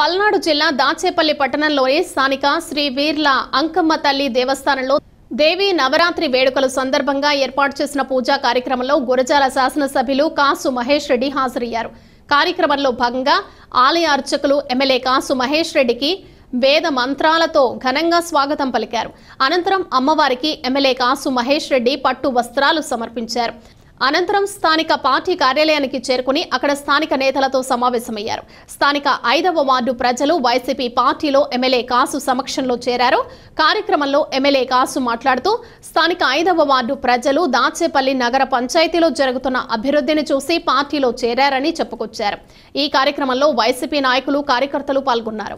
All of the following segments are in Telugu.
పల్నాడు జిల్లా దాచేపల్లి పట్టణంలోని స్థానిక శ్రీ వీర్ల అంకమ్మ తల్లి దేవస్థానంలో దేవి నవరాత్రి వేడుకల సందర్భంగా ఏర్పాటు చేసిన పూజా కార్యక్రమంలో గురజాల శాసనసభ్యులు కాసు మహేష్ రెడ్డి హాజరయ్యారు కార్యక్రమంలో భాగంగా ఆలయ అర్చకులు ఎమ్మెల్యే కాసు మహేష్ రెడ్డికి వేద మంత్రాలతో ఘనంగా స్వాగతం పలికారు అనంతరం అమ్మవారికి ఎమ్మెల్యే కాసు మహేష్ రెడ్డి పట్టు వస్త్రాలు సమర్పించారు అనంతరం స్థానిక పార్టీ కార్యాలయానికి చేరుకుని అక్కడ స్థానిక నేతలతో సమావేశమయ్యారు స్థానిక ఐదవ వార్డు ప్రజలు వైసీపీ పార్టీలో ఎమ్మెల్యే కాసు సమక్షంలో చేరారు కార్యక్రమంలో ఎమ్మెల్యే కాసు మాట్లాడుతూ స్థానిక ఐదవ వార్డు ప్రజలు దాచేపల్లి నగర పంచాయతీలో జరుగుతున్న అభివృద్ధిని చూసి పార్టీలో చేరారని చెప్పుకొచ్చారు ఈ కార్యక్రమంలో వైసీపీ నాయకులు కార్యకర్తలు పాల్గొన్నారు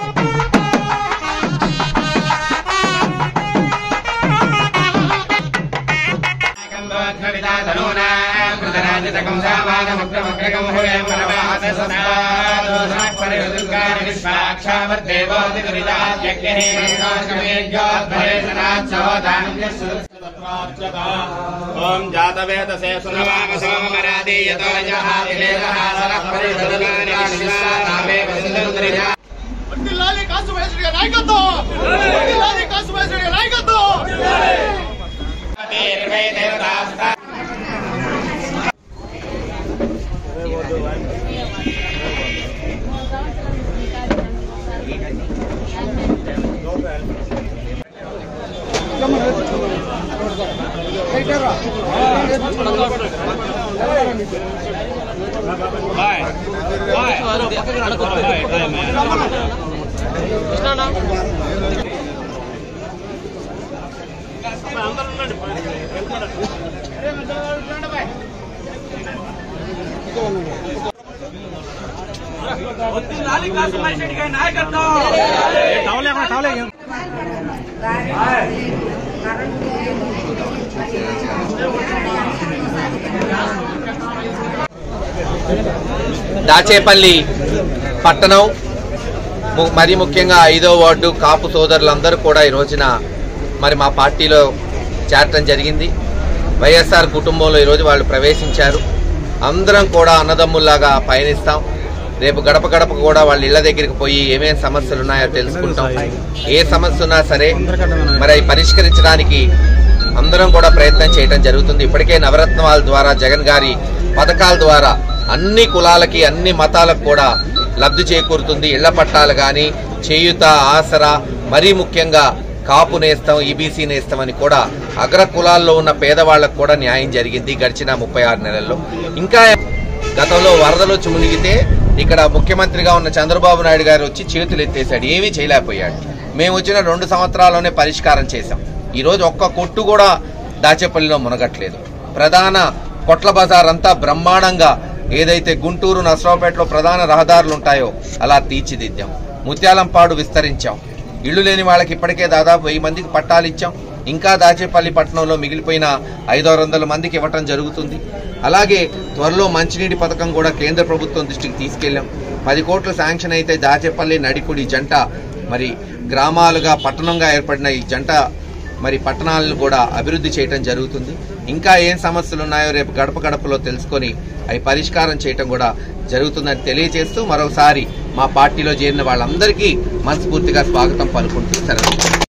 ఓం జాతవేదసే సునవామ సోమరాది యతో జహాదివేదః సరః పరిధర్మాని విశ్వానామే వసుందరిజా వర్ధిల్లాలి కాసు మహేశ్వరి గారి నాయకత్వం వర్ధిల్లాలి కాసు మహేశ్వరి గారి నాయకత్వం ఇరవై దేవతాస్తా దాచేపల్లి పట్టణం ము- మరి ముఖ్యంగా ఐదో వార్డు కాపు సోదరులందరూ కూడా ఈ రోజున మరి మా పార్టీలో చేరటం జరిగింది వైఎస్ఆర్ కుటుంబంలో ఈరోజు వాళ్ళు ప్రవేశించారు అందరం కూడా అన్నదమ్ముల్లాగా పయనిస్తాం రేపు గడప గడప కూడా వాళ్ళ ఇళ్ల దగ్గరికి పోయి ఏమేం సమస్యలు ఉన్నాయో తెలుసుకుంటాం ఏ సమస్య ఉన్నా సరే మరి అవి పరిష్కరించడానికి అందరం కూడా ప్రయత్నం చేయడం జరుగుతుంది ఇప్పటికే నవరత్నాల ద్వారా జగన్ గారి పథకాల ద్వారా అన్ని కులాలకి అన్ని మతాలకు కూడా లబ్ధి చేకూరుతుంది ఇళ్ల పట్టాలు కానీ చేయుత ఆసరా మరీ ముఖ్యంగా కాపు నేస్తం ఈబీసీ నేస్తం అని కూడా అగ్ర కులాల్లో ఉన్న పేదవాళ్లకు కూడా న్యాయం జరిగింది గడిచిన ముప్పై ఆరు నెలల్లో ఇంకా గతంలో వరదలు వచ్చి మునిగితే ఇక్కడ ముఖ్యమంత్రిగా ఉన్న చంద్రబాబు నాయుడు గారు వచ్చి చేతులు ఎత్తేసాడు ఏమీ చేయలేకపోయాడు మేము వచ్చిన రెండు సంవత్సరాల్లోనే పరిష్కారం చేశాం ఈ రోజు ఒక్క కొట్టు కూడా దాచేపల్లిలో మునగట్లేదు ప్రధాన కొట్ల బజార్ అంతా బ్రహ్మాండంగా ఏదైతే గుంటూరు నసరావుపేటలో ప్రధాన రహదారులు ఉంటాయో అలా తీర్చిదిద్దాం ముత్యాలంపాడు విస్తరించాం ఇళ్లు లేని వాళ్ళకి ఇప్పటికే దాదాపు వెయ్యి మందికి పట్టాలు ఇచ్చాం ఇంకా దాచేపల్లి పట్టణంలో మిగిలిపోయిన ఐదు ఆరు వందల మందికి ఇవ్వటం జరుగుతుంది అలాగే త్వరలో మంచినీటి పథకం కూడా కేంద్ర ప్రభుత్వం దృష్టికి తీసుకెళ్లాం పది కోట్ల శాంక్షన్ అయితే దాచేపల్లి నడికుడి జంట మరి గ్రామాలుగా పట్టణంగా ఏర్పడిన ఈ జంట మరి పట్టణాలను కూడా అభివృద్ధి చేయటం జరుగుతుంది ఇంకా ఏం సమస్యలు ఉన్నాయో రేపు గడప గడపలో తెలుసుకొని అవి పరిష్కారం చేయటం కూడా జరుగుతుందని తెలియజేస్తూ మరోసారి మా పార్టీలో చేరిన వాళ్ళందరికీ మనస్ఫూర్తిగా స్వాగతం పలుకుంటూ సెలవు